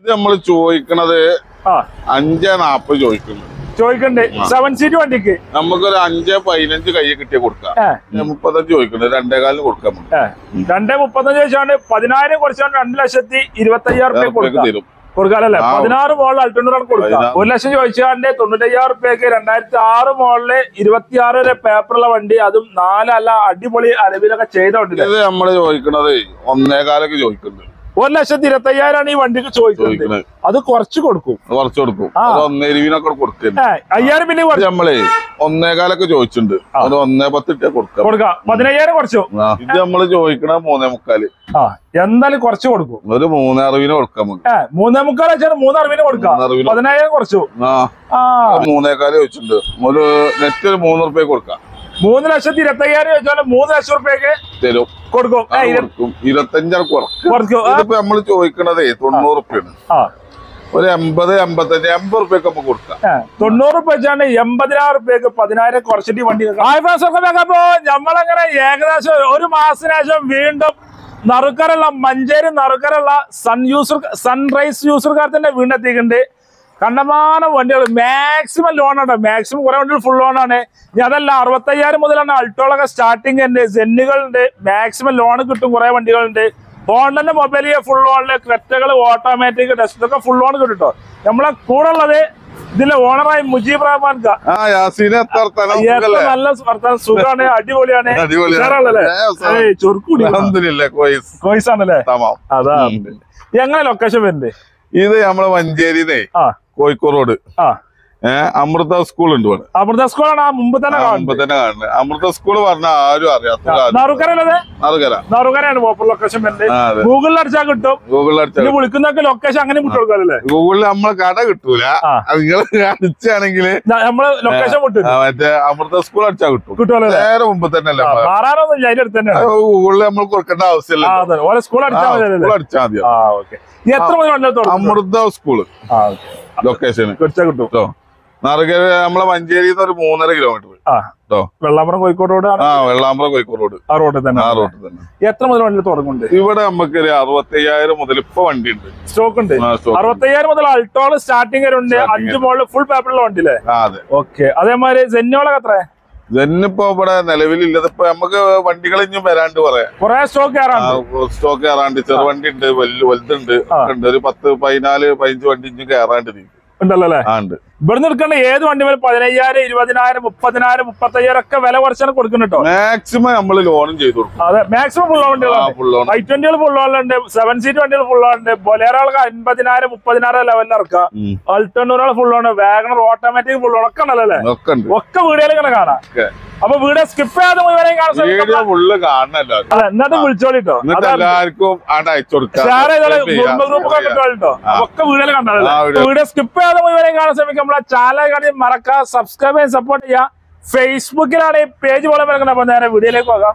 ഇത് നമ്മൾ ചോദിക്കണത് ആ അഞ്ചേ നാപ്പത് ചോദിക്കുന്നു ചോദിക്കണ്ടേ സെവൻ സീറ്റ് വണ്ടിക്ക് നമുക്കൊരു അഞ്ചേ പതിനഞ്ച് കൈ കിട്ടിയ കൊടുക്കാം ഏ ഞാൻ മുപ്പത്തഞ്ച് ചോദിക്കുന്നത് രണ്ടേകാലിന് കൊടുക്കാൻ നമുക്ക് ഏ രണ്ടേ മുപ്പത്തഞ്ച് വെച്ചാണ്ട് പതിനായിരം കുറച്ചാണ്ട് രണ്ട് ലക്ഷത്തി ഇരുപത്തി അയ്യായിരം റുപ്യ ഉറുപ്പ്യക്ക് കൊടുക്കാം തരും കൊടുക്കാനല്ലേ ആ. പതിനാറ് മോളിൽ അൾട്ടണ്ണൂറാണ് കൊടുക്കുക പതിനാറ്. ഒരു ലക്ഷം ചോദിച്ചാണ്ട് തൊണ്ണൂറ്റയ്യായിരം റുപ്യക്ക് രണ്ടായിരത്തി ആറ് മോളില് ഇരുപത്തിയാറ് വരെ പേപ്പറുള്ള വണ്ടി അതും നാലല്ല അടിപൊളി അലവിലൊക്കെ ചെയ്ത വണ്ടി ഇത് നമ്മള് ചോദിക്കണത് ഒന്നേകാലൊക്കെ ചോദിക്കുന്നുണ്ട് ഒരു ലക്ഷത്തി ഇരുപത്തി അയ്യായിരമാണ് ഈ വണ്ടിക്ക് ചോദിക്കുന്നത് ചോദിക്കണത് അത് കുറച്ച് കൊടുക്കും അത് കുറച്ച് കൊടുക്കും ആ. അത് ഒന്നേരുവിനൊക്കെ കൊടുക്കുന്നുണ്ട് ഏ അയ്യായിരം പിന്നെ ഇത് കുറച്ച് നമ്മളെ ഒന്നേകാലൊക്കെ ചോദിച്ചിട്ടുണ്ട് അത് ഒന്നേ പത്തിട്ടേ കൊടുക്കാം കൊടുക്കാം പതിനയ്യായിരം കുറച്ചു ആ. ഇത് നമ്മള് ചോദിക്കണ മൂന്നേ മുക്കാല് ആ എന്തായാലും കുറച്ച് കൊടുക്കും ഒരു മൂന്നേ അറിവിന് കൊടുക്കാം നമുക്ക് ഏ മൂന്നേ മുക്കാൽ വെച്ചാൽ മൂന്ന് അറിവിന് കൊടുക്കാം മൂന്നറിവിന് പതിനായിരം കുറച്ചു ആ ആ മൂന്നേകാല് ചോദിച്ചിട്ടുണ്ട് ഒരു നെറ്റ് ഒരു മൂന്ന് റുപ്യ കൊടുക്കാം മൂന്ന് ലക്ഷത്തി ഇരുപത്തി അയ്യായിരം വെച്ചാൽ മൂന്ന് ലക്ഷം റുപ്യക്ക് തരും കൊടുക്കും ഏ, അത് ഇരു- കൊടുക്കും ഇരുപത്തഞ്ചാണ് കുറക്കും കുറക്കും ആ, ഇതിപ്പോ നമ്മള് ചോദിക്കണതേ തൊണ്ണൂറ് റുപ്യാണ് ആ ഒരു എൺപത് എൺപത്തഞ്ച് എൺപത് റുപ്യൊക്കെ നമുക്ക് കൊടുക്കാം ഏ, തൊണ്ണൂറ് റുപ്യ വെച്ചാണ്ട് എൺപതിനായിരം റുപ്യക്ക് പതിനായിരം കുറച്ചിട്ട് ഈ വണ്ടി ഹായ് ഫ്രണ്ട്സ് ഒക്കെ നോക്കപ്പോ നമ്മളങ്ങനെ ഏകദേശം ഒരു മാസത്തിന് ശേഷം വീണ്ടും നറുക്കറുള്ള മഞ്ചേരി നറുക്കറുള്ള സൺ യൂസർ സൺറൈസ് യൂസർക്കാർ വീണ്ടും എത്തിയിട്ടുണ്ട് കണ്ടമാനം വണ്ടികൾ മാക്സിമം ലോൺ ആണ് മാക്സിമം കുറെ വണ്ടികൾ ഫുൾ ലോൺ ആണ് ഇനി അതല്ല അറുപത്തയ്യായിരം മുതലാണ് അൾട്ടോളൊക്കെ സ്റ്റാർട്ടിംഗ് ഉണ്ട് സെന്നുകളുണ്ട് മാക്സിമം ലോൺ കിട്ടും കുറെ വണ്ടികളുണ്ട് ഹോണ്ടന്റെ മൊബൈലിൽ ഫുൾ ലോണില് ക്രെറ്റകൾ ഓട്ടോമാറ്റിക് ടെസ്റ്റ് ഒക്കെ ഫുൾ ലോൺ കിട്ടും ട്ടോ. നമ്മളെ കൂടെ ഉള്ളത് ഇതിന്റെ ഓണറായി മുജീബ് റഹ്മാൻ ഖാ. ആ യാസീനെ എത്ര വർത്താനം ഏറ്റവും സുഖല്ലേ? നല്ല വർത്താനം സുഖാണ് അടിപൊളിയാണ് അടിപൊളിയാണ്. ഉഷാറാണല്ലേ? ഏ, ഉഷാറ്. ഏയ്, ചൊറുക്കുടി അൽഹംദുലില്ലാ, കോയിസ്. കോയ്സ് ആണല്ലേ തമാം. അതാ ഉം. എങ്ങനെ ലൊക്കേഷൻ വരുന്നത് ഇത് നമ്മളെ മഞ്ചേരിന്നേ ആ കോഴിക്കോട് റോഡ് ആ ഏഹ് അമൃത സ്കൂൾ ഉണ്ട് ഇവിടെ അമൃത സ്കൂളാണ് ആ മുമ്പ് തന്നെ ആ, മുമ്പ് കാണുന്നത് തന്നെ കാണുന്നത് അമൃത സ്കൂൾ പറഞ്ഞ ആരും അറിയാത്ത നറുക്കരല്ലേ അറികല നറുകരയാണ് പോപ്പർ ലൊക്കേഷൻ വരുന്നത് ആ അതെ ഗൂഗിളിൽ അടിച്ചാൽ കിട്ടും ഗൂഗിളിൽ അടിച്ചാൽ ഇനി വിളിക്കുന്നൊക്കെ ലൊക്കേഷൻ അങ്ങനെ വിട്ടു കൊടുക്കാറല്ലേ ഗൂഗിളിൽ നമ്മളെ കട കിട്ടൂല ആ. നിങ്ങൾ അടിച്ചാണെങ്കിൽ നമ്മള് ലൊക്കേഷൻ വിട്ടു മറ്റേ അമൃത സ്കൂൾ അടിച്ചാൽ കിട്ടും കിട്ടുമല്ലോ നേരെ മുമ്പ് തന്നെ അല്ലേ നമ്മള്. മാറാനൊന്നും ഇല്ല അതിന്റെ അടുത്ത് തന്നെയാണ് അത് ഗൂഗിളിൽ നമ്മൾ കൊടുക്കേണ്ട ആവശ്യമില്ല ആ അതെ ഓരോ സ്കൂൾ അടിച്ചാൽ മതി സ്കൂൾ അടിച്ചാൽ മതി ആ ഓക്കെ എത്ര മണി വണ്ടി തുടങ്ങും അമൃത സ്കൂള് ആ ലൊക്കേഷന് കിട്ടാ കിട്ടും കേട്ടോ നറുകര നമ്മളെ മഞ്ചേരിയിൽ നിന്ന് ഒരു മൂന്നര കിലോമീറ്റർ ആ കേട്ടോ വെള്ളാമ്പുറം കോഴിക്കോട് റോഡ് ആ വെള്ളാമ്പ്ര കോഴിക്കോട് റോഡ് ആ റോഡിൽ തന്നെ ആ റോഡിൽ തന്നെ എത്ര മുതൽ വണ്ടി തുടങ്ങുന്നുണ്ട് ഇവിടെ നമുക്ക് ഒരു അറുപത്തയ്യായിരം മുതൽ ഇപ്പൊ വണ്ടി ഉണ്ട് സ്റ്റോക്ക് ഉണ്ട് ആ, stock ഉണ്ട്. അറുപത്തയ്യായിരം മുതൽ അൾട്ടോള് സ്റ്റാർട്ടിംഗ് വരെ ഉണ്ട് Starting അഞ്ച് മോളിൽ ഫുൾ പേപ്പറുള്ള വണ്ടി അല്ലേ ആ അതെ ഓക്കെ അതേമാതിരി സെന്നോളൊക്കെ എത്ര ഇതന്നിപ്പോ ഇവിടെ നിലവിലില്ലത് ഇപ്പൊ നമുക്ക് വണ്ടികൾ ഇഞ്ഞും വരാണ്ട് പറയാം കുറെ സ്റ്റോക്ക് കയറാണ്ട് സ്റ്റോക്ക് കയറാണ്ട് ചെറുവണ്ടി ഉണ്ട് വലിയ വലുതുണ്ട് ആ. ഒക്കെ ഉണ്ട് ഒരു പത്ത് പതിനാല് പതിനഞ്ച് വണ്ടി ഇഞ്ഞും കയറാണ്ട് നീ ഉണ്ടല്ലോ അല്ലേ ആ ഉണ്ട് ഇവിടുന്ന് എടുക്കേണ്ട ഏത് വണ്ടി മേലും പതിനയ്യായിരം ഇരുപതിനായിരം മുപ്പതിനായിരം മുപ്പത്തയ്യായിരം ഒക്കെ വില കുറച്ചാണ് കൊടുക്കുന്നുണ്ട് കേട്ടോ മാക്സിമം നമ്മൾ ലോണും ചെയ്തു കൊടുക്കും അതെ മാക്സിമം ഫുൾ ആ വണ്ടികളുണ്ട് ഫുൾ ലോൺ ഐ ട്വന്റികൾ ഫുൾ ഉണ്ട് സെവൻ സീറ്റ് വണ്ടികൾ ഫുൾ ഉണ്ട് ബൊലേറകൾക്ക് അൻപതിനായിരം മുപ്പതിനായിരം ലെവലിൽ ഇറക്കാം അൾട്ടണ്ണൂറുകൾ ഫുൾ ആണ് വാഗണർ ഓട്ടോമാറ്റിക് ഫുൾ ഒക്കെ ഉണ്ടല്ലോ അല്ലേ ഒക്കെ ഉണ്ട് ഒക്കെ വീഡിയോയിൽ ഇങ്ങനെ കാണാം ഒക്കെ. അപ്പൊ വീഡിയോ സ്കിപ്പ് ചെയ്യാതെ മുഴുവനും കാണാൻ വീഡിയോ ശ്രമിക്കാം ഫുള്ള് കാണണല്ലോ അതെ എന്നിട്ട് വിളിച്ചോളിട്ടോ എന്നിട്ട് എല്ലാവർക്കും ആടെ അയച്ചു കൊടുക്കാം ഷെയർ ചെയ്തോളെ Subscribe ചെയ്യാം. കുടുംബ ഗ്രൂപ്പ് കണ്ടിട്ടോ ആ. ഒക്കെ വീഡിയോയിൽ കണ്ടല്ലോ ആ, video. വീഡിയോ സ്കിപ്പ് ചെയ്യാതെ മുഴുവനും കാണാൻ ശ്രമിക്കാം നമ്മളെ ചാനൽ കാണി മറക്കാം സബ്സ്ക്രൈബ് ചെയ്യാൻ സപ്പോർട്ട് ചെയ്യാം ഫേസ്ബുക്കിലാണ് ഈ പേജ് പോലെ വരുന്നത് അപ്പൊ നേരെ വീഡിയോയിലേക്ക് പോകാം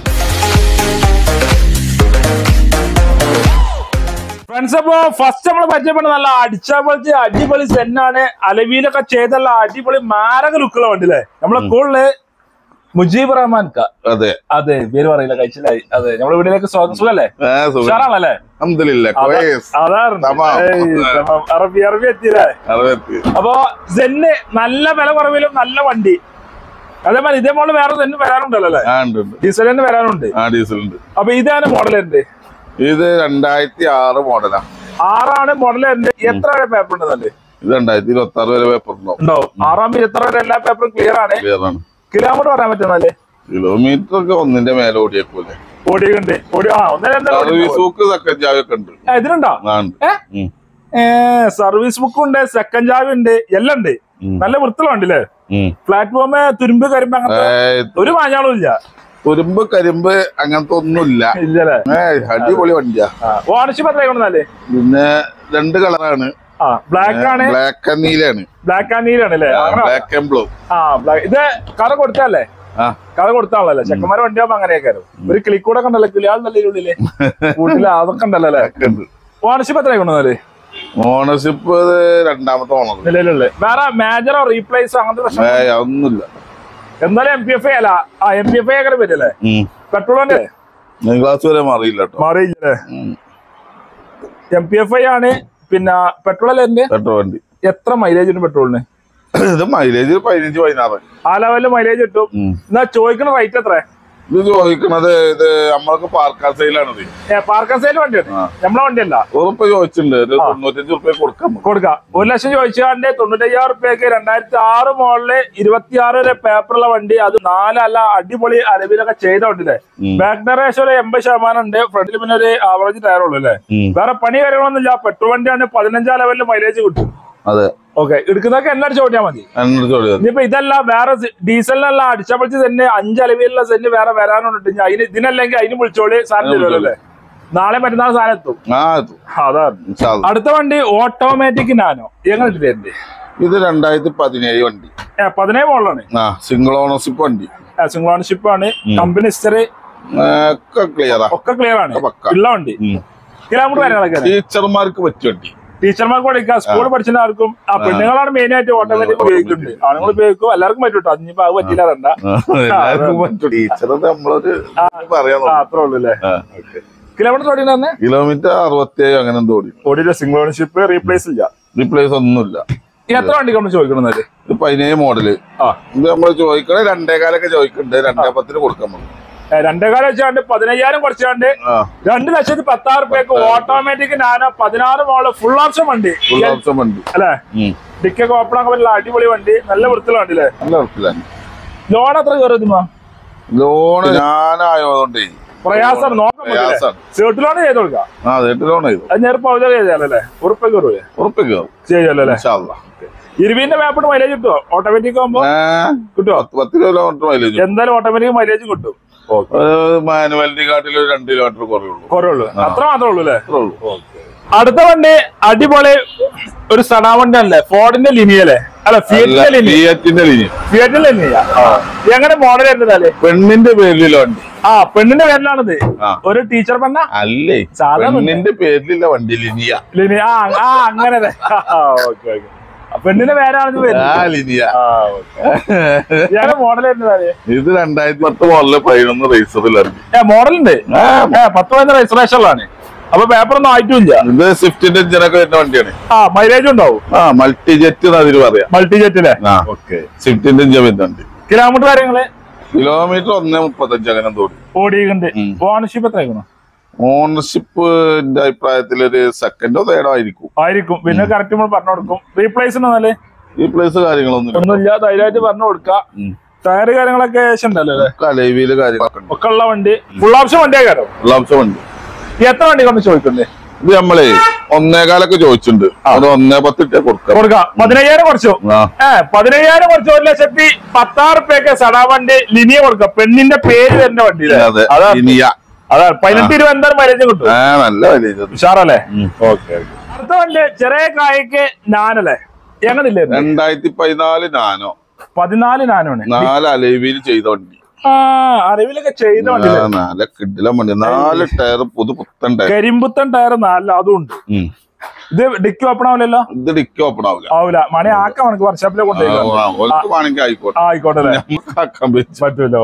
ഫ്രണ്ട്സ് അപ്പോ ഫസ്റ്റ് നമ്മൾ പരിചയപ്പെടുന്ന നല്ല അടിച്ചാപ്പൊളിച്ച് അടിപൊളി സെന്നാണ് അലവിയിലൊക്കെ ചെയ്തുള്ള അടിപൊളി മാരക ലുക്കുള്ള വണ്ടില്ലേ നമ്മളെ കൂടുതല് മുജീബ് റഹ്മാൻ ക അതെ അതെ പേര് പറയില്ല കഴിച്ചില്ലായി അതെ നമ്മുടെ വീട്ടിലേക്ക് സ്വാഗതം സുഖല്ലേ ഏ, സുഖം. ഉഷാറാണല്ലേ അൽഹംദുലില്ലാ, കോയസ്. അതായിരുന്നു തമാം. ഏയ്, തമാം. അറബി അറബി എത്തിയില്ലേ അറുപത്തി. അപ്പൊ സെന്ന് നല്ല വില കുറവിലും നല്ല വണ്ടി അതേപോലെ ഇതേപോലെ വേറെ സെന്ന് വരാനുണ്ടല്ലോ അല്ലേ ആ, ഉണ്ട്, ഉണ്ട്. ഡീസൽ തന്നെ വരാനുണ്ട് ആ ഡീസൽ ഉണ്ട് അപ്പൊ ഇതാണ് മോഡൽ ഉണ്ട് ഇത് രണ്ടായിരത്തി ആറ് മോഡലാ ആറാണ് മോഡൽ ഉണ്ട് എത്ര വരെ പേപ്പർ ഉണ്ടെന്നുണ്ട് ഇത് രണ്ടായിരത്തി ഇരുപത്തി ആറ് വരെ പേപ്പർ ഉണ്ടാവും ഉണ്ടോ ആറാം ഇരുപത്തി വരെ എല്ലാ പേപ്പറും ക്ലിയർ ആണ് ക്ലിയർ ആണ് കിലോമീറ്റർ പറയാൻ പറ്റുന്നല്ലേ കിലോമീറ്റർ ഒക്കെ ഒന്നിന്റെ മേലെ ഓടിയേക്കൂലെ ഓടിയുണ്ട് ഓടി ആ ഒന്നര സർവീസ് ബുക്ക് സെക്കൻഡ് ചാവി ഒക്കെ ഉണ്ട് ഇതിനുണ്ടോ ആ, ഉണ്ട്. ഏ? ഉം. ഏ സർവീസ് ബുക്ക് ഉണ്ട് സെക്കൻഡ് ചാവി ഉണ്ട് എല്ലാം ഉണ്ട് ഉം. നല്ല വൃത്തിയുള്ള വണ്ടില്ലേ ഉം. പ്ലാറ്റ്ഫോമ് തുരുമ്പ് കരിമ്പ് അങ്ങനത്തെ ഏ, ഒരു മാഞ്ഞാളും ഇല്ല തുരുമ്പ് കരിമ്പ് അങ്ങനത്തെ ഒന്നുമില്ല ഇല്ലല്ലേ ഏ, അടിപൊളി വണ്ടിയാ ഓണർഷിപ്പ് എത്ര കൊണ്ടല്ലേ പിന്നെ രണ്ട് കളറാണ് ആ ബ്ലാക്ക് ആണ് ബ്ലാക്ക് ആൻഡ് നീലാണ് ബ്ലാക്ക് ആൻഡ് നീലാണ് അല്ലേ അങ്ങനെ ബ്ലാക്ക് ആൻഡ് ബ്ലൂ ആ ബ്ലാക്ക് ഇത് കറ കൊടുത്തല്ലേ ആ കറ കൊടുത്താണല്ലേ ചെക്കന്മാരെ വണ്ടിയാകുമ്പോ അങ്ങനെയൊക്കെ ഒരു കിളിക്കൂടെ കണ്ടല്ലേ കിളിയാളെന്നല്ലേ ഉള്ളില് കൂട്ടില് അതൊക്കെ ഉണ്ടല്ലോ അല്ലേ ഒക്കെ ഉണ്ട് ഓണർഷിപ്പ് എത്ര കൊണ്ടുവന്നാല് ഓണർഷിപ്പ് രണ്ടാമത്തെ ഓണർ നിലവിലുള്ളത് വേറെ മേജറോ റീപ്ലേസോ അങ്ങനത്തെ പ്രശ്നം ഏ ഒന്നുമില്ല എന്നാലും എം പി എഫ് ഐ അല്ല ആ എം പി എഫ് ഐ ഒക്കെ വരില്ലേ പെട്രോൾ വണ്ടി ക്ലാസ് വരെ മാറിയില്ല കേട്ടോ മാറിയില്ലേ ഉം. എം പി എഫ് ഐ ആണ് പിന്നെ പെട്രോൾ അല്ലേ പെട്രോൾ വണ്ടി എത്ര മൈലേജ് ഉണ്ട് പെട്രോളിന് ഇത് മൈലേജ് പതിനഞ്ച് പതിനാറ് ആ ലെവലിൽ മൈലേജ് കിട്ടും ഉം. എന്നാ ചോദിക്കുന്ന റേറ്റ് എത്ര ഇത് ചോദിക്കണത് ഇത് നമ്മൾക്ക് പാർക്കാർ സെയിലാണിത് ഏ പാർക്കർ സൈൽ വണ്ടിയാണ് ആ. നമ്മളെ വണ്ടിയല്ല ഉറപ്പ് ചോദിച്ചിട്ടുണ്ട് ഒരു തൊണ്ണൂറ്റഞ്ച് റുപ്യ കൊടുക്കാം നമുക്ക്. കൊടുക്കാം ഒരു ലക്ഷം ചോദിച്ചാണ്ട് തൊണ്ണൂറ്റയ്യായിരം റുപ്യക്ക് രണ്ടായിരത്തി ആറ് മോഡല് ഇരുപത്തിയാറ് വരെ പേപ്പറുള്ള വണ്ടി അത് നാലല്ല അടിപൊളി അലവിലൊക്കെ ചെയ്ത വണ്ടിയില്ലേ ഉം. ബാക്ക് ടയർ ഒരു എൺപത് ശതമാനം ഉണ്ട് ഫ്രണ്ടിൽ പിന്നെ ഒരു ആവറേജ് ടയർ ഉള്ളൂ അല്ലേ ഉം. വേറെ പണി കാര്യങ്ങളൊന്നും ഇല്ല പെട്രോൾ വണ്ടിയാണ് പതിനഞ്ചാം ലെവലിൽ മൈലേജ് കിട്ടും അതെ ഓക്കെ എടുക്കുന്നതൊക്കെ എല്ലാം ചോദിച്ചാൽ മതി എന്നോട് ചോദിച്ചത് ഇനിയിപ്പോ ഇതല്ല വേറെ സി- ഡീസലിനല്ല അടിച്ചപടിച്ച് തന്നെ അഞ്ച് അലവിലുള്ള സെന്റ് വേറെ വരാനുണ്ട് ഇനി അതിന് ഇതിനല്ലെങ്കിൽ അതിന് വിളിച്ചോളി സാധനം തരുമല്ലോ അല്ലേ നാളെ മറ്റന്നാൾ സാധനം എത്തും ആ അതാണ് ഇൻഷാ അല്ലാ. അടുത്ത വണ്ടി ഓട്ടോമാറ്റിക് നാനോ എങ്ങനെ ഇട്ടിട്ടുണ്ട് ഇത് രണ്ടായിരത്തി പതിനേഴ് വണ്ടി ഏ പതിനേഴ് മോളിലാണ് ആ സിംഗിൾ ഓണർഷിപ്പ് വണ്ടി സിംഗിൾ ഓണർഷിപ്പ് ആണ് കമ്പനി ഹിസ്റ്ററി ആ, ഒക്കെ ക്ലിയറാ ഒക്കെ ക്ലിയർ ആണ് പക്ക. ഉള്ള വണ്ടി കിലോമീറ്റർ കാര്യങ്ങളൊക്കെ ടീച്ചർമാർക്ക് പറ്റിയ വണ്ടി ടീച്ചർമാർക്ക് പഠിക്കാം സ്കൂൾ പഠിച്ച ആർക്കും ആ പെണ്ണുങ്ങളാണ് മെയിൻ ആയിട്ട് ഓട്ടോമാറ്റിക് ഉപയോഗിക്കുന്നുണ്ട് ആണുങ്ങൾ ഉപയോഗിക്കും എല്ലാവർക്കും പറ്റും കേട്ടോ അതിനിപ്പോ അത് പറ്റില്ല വേണ്ട എല്ലാവർക്കും പറ്റും ടീച്ചർ നമ്മളൊരു പറയാൻ ആ അത്രേ ഉള്ളൂ അല്ലേ ആ. കിലോമീറ്റർ ഓടി തന്നെ കിലോമീറ്റർ അറുപത്തേഴ് അങ്ങനെ എന്തോ ഓടി ഓടിയുടെ സിംഗിൾ ഓണർഷിപ്പ് റീപ്ലേസ് ഇല്ല റീപ്ലേസ് ഒന്നുമില്ല എത്ര വണ്ടിക്ക് നമ്മൾ ചോദിക്കണമെന്നാല് ഇത് പതിനേഴ് മോഡല് ആ ഇത് നമ്മൾ ചോദിക്കണേ രണ്ടേ കാലൊക്കെ ചോദിക്കണ്ട് രണ്ടേ പത്തിന് കൊടുക്കാൻ നമ്മൾ ഏ, രണ്ടേ കാലം വെച്ചാണ്ട് പതിനയ്യായിരം കുറച്ചാണ്ട് ആ രണ്ട് ലക്ഷത്തി പത്താറ് റുപ്യക്ക് ഓട്ടോമാറ്റിക് നാനോ പതിനാറ് മോള് ഫുൾ ഓപ്ഷൻ വണ്ടി ഫുൾ ഓപ്ഷൻ വണ്ടി അല്ലേ ഉം. ഡിക്കൊക്കെ ഓപ്പൺ ആക്കാൻ പറ്റില്ല അടിപൊളി വണ്ടി നല്ല വൃത്തിയുള്ള വണ്ടി അല്ലേ നല്ല ഉറപ്പിലാണ് ലോൺ എത്ര കയറുന്നു ലോണ് ഞാനായതുകൊണ്ടേ പ്രയാസം നോക്കാൻ പ്രയാസാണ്. സീട്ട് ലോൺ ചെയ്ത് കൊടുക്കാം ആ വീട്ടിൽ ലോൺ ചെയ്തു അത് ഞാൻ പൗജ ചെയ്താലല്ലേ ഉറപ്പ് കയറുവേ ഉറപ്പിക്കോ ചെയ്യല്ലോ അല്ലേ ഇൻഷാല്ലാ. ഇരുവിന്റെ മാപ്പിട്ട് മൈലേജ് കിട്ടുമോ ഓട്ടോമാറ്റിക് ആകുമ്പോ ഏ, കിട്ടുമോ പത്ത് പത്ത് കിലോമീറ്റർ മൈലേജ് എന്തായാലും ഓട്ടോമാറ്റിക് മൈലേജ് കിട്ടും മാനുവലിനെ കാട്ടിൽ ഒരു രണ്ട് കിലോമീറ്റർ കുറയുള്ളൂ കുറവുള്ളൂ അത്ര മാത്രമേ ഉള്ളൂ അല്ലേ അത്രേ ഉള്ളൂ അടുത്ത വണ്ടി അടിപൊളി ഒരു സടാ വണ്ടി അല്ലേ ഫോർഡിന്റെ ലിനിയല്ലേ അല്ല ഫിയറ്റിന്റെ ലിനിയ ഫിയറ്റിന്റെ ലിനി ഫിയറ്റിന്റെ ലിനിയ എങ്ങനെ മോഡൽ വരുന്നതല്ലേ പെണ്ണിന്റെ പേരിലുള്ള വണ്ടി ആ പെണ്ണിന്റെ പേരിലാണത് ആ. ഒരു ടീച്ചർ പെണ്ണ അല്ലേ സാധാ പെണ്ണിന്റെ പേരിലുള്ള വണ്ടി ലിനിയ ലിനിയ ആ ആ അങ്ങനെ ഓക്കെ ഓക്കെ പെണ്ണിന്റെ പേരാണ് ഇത് ആ വരുന്നത് ലിനിയ ആ ഓക്കെ എങ്ങനെ മോഡൽ വരുന്നതല്ലേ ഇത് രണ്ടായിരത്തി പത്ത് മോഡല് പതിനൊന്ന് റേസറിൽ ഇറങ്ങി ഏ മോഡലുണ്ട് ഏ പത്ത് പതിനൊന്ന് രജിസ്ട്രേഷനിലാണ് അപ്പൊ പേപ്പർ ഒന്നും ആയിട്ടുമില്ല ഇത് സ്വിഫ്റ്റിന്റെ എഞ്ചിനൊക്കെ വരുന്ന വണ്ടിയാണ് ആ മൈലേജ് ഉണ്ടാവും ആ മൾട്ടി ജെറ്റ് എന്ന് അതിന് പറയാം മൾട്ടി ജെറ്റിലെ ആ ഓക്കെ സ്വിഫ്റ്റിന്റെ എഞ്ചിൻ വരുന്ന വണ്ടി കിലോമീറ്റർ കാര്യങ്ങള് കിലോമീറ്റർ ഒന്നേ മുപ്പത്തഞ്ച് അങ്ങനെ തോന്നി ഓടിയിട്ടുണ്ട് ഉം. ഓണർഷിപ്പ് എത്രയായിരുന്നു ഓണർഷിപ്പ് എന്റെ അഭിപ്രായത്തിൽ ഒരു സെക്കൻഡോ തേർഡോ ആയിരിക്കും ആയിരിക്കും പിന്നെ കറക്റ്റ് നമ്മൾ പറഞ്ഞു കൊടുക്കും റീപ്ലേസ് ഉണ്ടെന്നല്ലേ ഈ പ്ലേസ് കാര്യങ്ങളൊന്നും ഒന്നുമില്ല ധൈര്യമായിട്ട് പറഞ്ഞു കൊടുക്കാം ടയർ കാര്യങ്ങളൊക്കെ ഏകദേശം ഉണ്ടല്ലോ അല്ലേ കലവിയില് കാര്യങ്ങളൊക്കെ ഉണ്ട് ഒക്കെ ഉള്ള വണ്ടി ഫുൾ ഓപ്ഷൻ വണ്ടിയാ കാര്യം ഉള്ള അംശം ഉണ്ട് എത്ര വണ്ടി കൊണ്ട് ചോദിക്കുന്നേ ഇത് നമ്മളെ ഒന്നേകാലൊക്കെ ചോദിച്ചിട്ടുണ്ട് അത് ഒന്നേ പത്തിട്ടേ കൊടുക്കാം കൊടുക്കാം പതിനയ്യായിരം കുറച്ചു ആ ഏ പതിനയ്യായിരം കുറച്ച് ഒരു ലക്ഷത്തി പത്താറ് റുപ്യൊക്കെ സടാ വണ്ടി ലിനിയ കൊടുക്കാം പെണ്ണിന്റെ പേര് വരുന്ന വണ്ടി അതെ അതാ ഇനിയ അതാ പതിനെട്ട് ഇരുപത് എന്തായാലും മൈലേജ് കിട്ടും ആ നല്ല വലിയ ഉഷാറല്ലേ ഉം. ഓക്കെ അടുത്ത വണ്ടി ചെറിയ കായ്ക്ക് നാനല്ലേ എങ്ങനില്ലേ രണ്ടായിരത്തി പതിനാല് നാനോ പതിനാല് നാനാണ് നാല് അലവിയിൽ ചെയ്ത വണ്ടി ആ അറിവിലൊക്കെ ചെയ്ത ആ, വണ്ടി നാല് കിഡില വണ്ടി നാല് ടയർ പുതു പുത്തൻ ടയർ കരിമ്പുത്തൻ ടയർ നല്ല അതും ഉണ്ട് ഉം. ഇത് ഡിക്കി ഓപ്പൺ ആവില്ലല്ലോ ഇത് ഡിക്കി ഓപ്പൺ ആവില്ല ആവൂല മണി ആക്കാം നമുക്ക് വർഷാപ്പിലെ കൊണ്ടുപോയി ഓർക്ക് വേണമെങ്കിൽ ആയിക്കോട്ടെ ആയിക്കോട്ടെ അല്ലേ നമുക്ക് ആക്കാൻ പറ്റും പറ്റൂലോ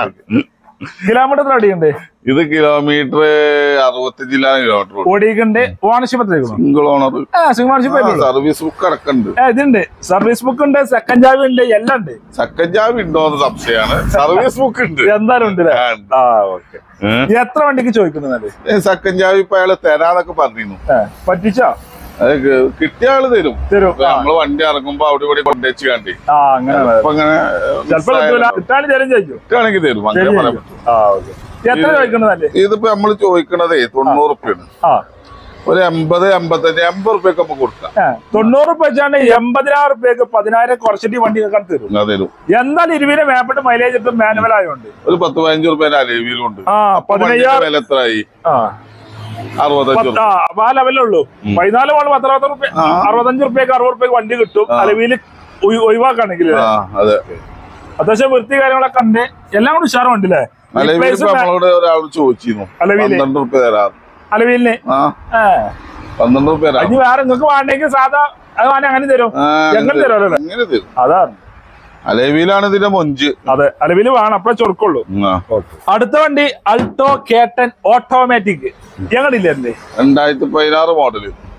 കിലോമീറ്റർ അടിയുണ്ട് ഇത് കിലോമീറ്റർ അറുപത്തഞ്ചിലാണ് കിലോമീറ്റർ ഓടിയിട്ടുണ്ട് ഓണർഷിപ്പ് എത്രയായിരുന്നു സിംഗിൾ ഓണർ ആ സിംഗിൾ ഓണർഷിപ്പ് ആയിട്ടുള്ളൂ. സർവീസ് ബുക്ക് അടക്കണ്ട് ഏ, ഇതുണ്ട് സർവീസ് ബുക്ക് ഉണ്ട് സെക്കൻഡ് ചാവി ഉണ്ട് എല്ലാം ഉണ്ട് സെക്കൻഡ് ജാബ് ഉണ്ടോ എന്ന് സംശയമാണ് സർവീസ് ബുക്ക് ഉണ്ട് എന്തായാലും ഉണ്ട് ആ, ഉണ്ട്. ആ ഓക്കെ എത്ര വണ്ടിക്ക് ചോദിക്കുന്നത് സെക്കൻഡ് ജാബ് ഇപ്പൊ അയാള് തരാന്നൊക്കെ പറഞ്ഞിരുന്നു പറ്റിച്ചോ അത് ക- കിട്ടിയ ആള് തരും തരും ഇപ്പൊ നമ്മള് വണ്ടി ഇറങ്ങുമ്പോ അവിടെ ഇവിടെ കൊണ്ടുവച്ച് കണ്ടി ആ അങ്ങനെ അപ്പൊ അങ്ങനെ ചിലപ്പോ കിട്ടൂല കിട്ടാനും തരും ചോദിക്കും കിട്ടുകയാണെങ്കിൽ തരും അങ്ങനെ ശരി, പറയാൻ ശരി. പറ്റും ആ ഓക്കെ എത്ര ചോദിക്കുന്നതല്ലേ ഇതിപ്പോ നമ്മള് ചോദിക്കണതേ തൊണ്ണൂറ് റുപ്യാണ് ആ ഒരു എൺപത് എൺപത്തഞ്ച് എൺപത് റുപ്യൊക്കെ നമുക്ക് കൊടുക്കാം ഏ, തൊണ്ണൂറ് റുപ്യ വെച്ചാണ്ട് എൺപതിനായിരം റുപ്യക്ക് പതിനായിരം കുറച്ചിട്ട് വണ്ടി കേൾക്കാൻ തരും അത് തരും എന്നാൽ ഇരുവിനെ മേപ്പെട്ട് മൈലേജ് ഇട്ടും മാനുവൽ ആയതുകൊണ്ട് ഒരു പത്ത് പതിനഞ്ച് റുപ്യ അലവിയിലുണ്ട് ആ പതിനയ്യായിരം വില എത്രയായി ആ അറുപത്തഞ്ച് പത്ത് ആ അപ്പൊ ആ ലെവലുള്ളൂ പതിനാല് മോള് പത്തറുപത്തി റുപ്യ ആ. അറുപത്തഞ്ച് റുപ്യക്ക് അറുപത് റുപ്യക്ക് വണ്ടി കിട്ടും അലവിയിൽ ഒഴിവാക്കാണെങ്കിൽ ആ അതെ അത്യാവശ്യം വൃത്തി കാര്യങ്ങളൊക്കെ ഉണ്ട് എല്ലാം കൂടി ഉഷാറ് വണ്ടില്ലേ അലവിയിൽ ഇപ്പൊ നമ്മളോട് ഒരാൾ ചോദിച്ചിരുന്നു അലവിയില്? പന്ത്രണ്ട് റുപ്യ തരാം അലവിലിന് ആ ഏ പന്ത്രണ്ട് റുപ്യ തരാം ഇനി വേറെ നിങ്ങൾക്ക് വേണ്ടെങ്കിൽ സാധാ അത് വേണേ അങ്ങനെ തരും ആ, എങ്ങനെ തരുമല്ലോ അല്ലേ? അങ്ങനെ തരും അതാണ് അലവിയിലാണ് ഇതിന്റെ മൊഞ്ച് അതെ അലവില് വേണം അപ്പഴേ ചൊറുക്കുള്ളൂ ആ. അടുത്ത വണ്ടി അൾട്ടോ കേട്ടൻ ഓട്ടോമാറ്റിക് ഞങ്ങളില്ലേ എന്റെ രണ്ടായിരത്തി പതിനാറ് മോഡല്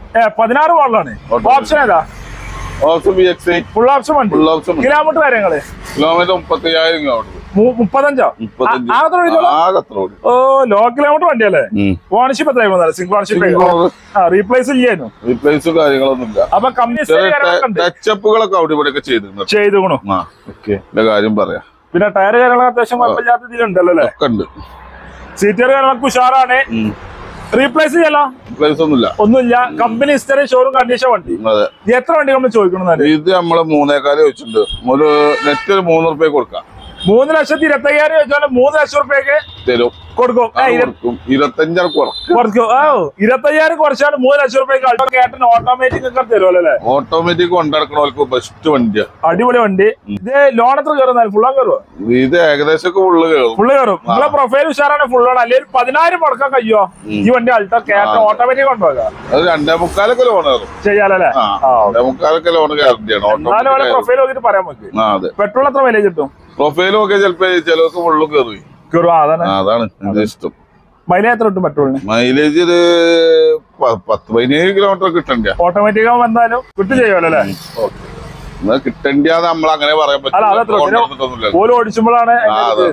ഏ പതിനാറ് മോഡലാണ് Auto. ഓപ്ഷൻ ഏതാ option B X full option വണ്ടി ഫുൾ ഓപ്ഷൻ കിലോമീറ്റർ കാര്യങ്ങള് കിലോമീറ്റർ മുപ്പത്തയ്യായിരം കിലോമീറ്റർ മു- മുപ്പത്തഞ്ചോ മുപ്പത്തഞ്ച് ആ- അത്ര ഓടിക്കോളൂ? ആകെ അത്ര ഓടി ഓ ലോ കിലോമീറ്റർ വണ്ടിയല്ലേ ഓണർഷിപ്പ് എത്രയായിരുന്നു സിംഗിൾ ഓണർഷിപ്പ് ആ റീപ്ലേസ് ചെയ്യായിരുന്നു റീപ്ലേസും കാര്യങ്ങളൊന്നും ഇല്ല അപ്പൊ കമ്പനി ഉണ്ട് ടച്ചപ്പുകളൊക്കെ അവിടെ ഇവിടെയൊക്കെ ചെയ്തിട്ടുണ്ട് ചെയ്തുകൊണു ആ ഓക്കെ എന്റെ കാര്യം പറയാം പിന്നെ ടയർ കാര്യങ്ങളൊക്കെ അത്യാവശ്യം കുഴപ്പമില്ലാത്ത ഇതിലുണ്ടല്ലോ അല്ലേ ഒക്കെ ഉണ്ട് സീറ്റർ കാര്യങ്ങളൊക്കെ ഉഷാറാണ് റീപ്ലേസ് ചെയ്യലോ റീപ്ലേസ് ഒന്നുമില്ല ഒന്നുമില്ല കമ്പനി ഹിസ്റ്ററി ഷോറൂം കണ്ടീഷൻ വണ്ടി അതെ എത്ര വണ്ടി നമ്മൾ ചോദിക്കണം ഇത് നമ്മള് മൂന്നേക്കാല് വെച്ചിട്ടുണ്ട് ഒരു നെറ്റ് ഒരു മൂന്ന് റുപ്യ കൊടുക്കാം മൂന്ന് ലക്ഷത്തി ഇരുപത്തി അയ്യായിരം ചോദിച്ചാൽ മൂന്ന് ലക്ഷം റുപ്യക്ക് തരും കൊടുക്കും ഏ, അത് ഇര- കൊടുക്കും ഇരുപത്തഞ്ചാറ് കുറക്കും കുറയ്ക്കും ഓ ഇരുപത്തയ്യായിരം കുറച്ചാണ് മൂന്ന് ലക്ഷം റുപ്യക്ക് അൾട്ടോ കേട്ടൻ ഓട്ടോമാറ്റിക് ഒക്കെ തരുമല്ലോ അല്ലേ ഓട്ടോമാറ്റിക് കൊണ്ടിടക്കണവർക്ക് ബെസ്റ്റ് വണ്ടിയാ അടിപൊളി വണ്ടി ഇത് ലോൺ എത്ര കയറുന്നാൽ ഫുള്ളാ കയറുമോ ഇത് ഏകദേശം ഒക്കെ ഉള്ളു കയറും ഫുള്ള് കയറും നിങ്ങളെ പ്രൊഫൈൽ ഉഷാറാണ് ഫുള്ളാണ് അല്ലെങ്കിൽ ഒരു പതിനായിരം മുടക്കാൻ കഴിയോ ഈ വണ്ടി അൾട്ടോ കേട്ടൻ ഓട്ടോമാറ്റിക് കൊണ്ടുപോകാം അത് രണ്ടേ മുക്കാലൊക്കെ ലോൺ കയറും ചെയ്യാലല്ലേ ആ രണ്ടേ മുക്കാലൊക്കെ ലോൺ ഗ്യാരണ്ടിയാണ് എന്നാലും ഓരോ ഓട്ടോമാറ്റിക് പ്രൊഫൈൽ നോക്കിട്ട് പറയാൻ നമുക്ക് ആ അതെ പെട്രോൾ എത്ര മൈലേജ് കിട്ടും പ്രൊഫൈലും ഒക്കെ ചിലപ്പോ ചിലർക്ക് ഫുള്ള് കയറി കയറും ആ, അതാണ് ആ അതാണ് എന്റെ ഇഷ്ടം മൈലേജ് എത്ര കിട്ടും പെട്രോളിന് മൈലേജ് ഒരു പ- പത്ത് പതിനേഴ് കിലോമീറ്റർ കിട്ടണ്ട ഓട്ടോമാറ്റിക് ആകുമ്പോൾ എന്തായാലും കിട്ടും ചെയ്യുമല്ലോ അല്ലേ എന്നാ കിട്ടണ്ടിയാന്ന് നമ്മൾ അങ്ങനെ പറയാൻ അല്ല, അതത്ര ഉള്ളൂ. പറ്റില്ല ഓല് ഓടിച്ചുമ്പോഴാണ് ആ അതെ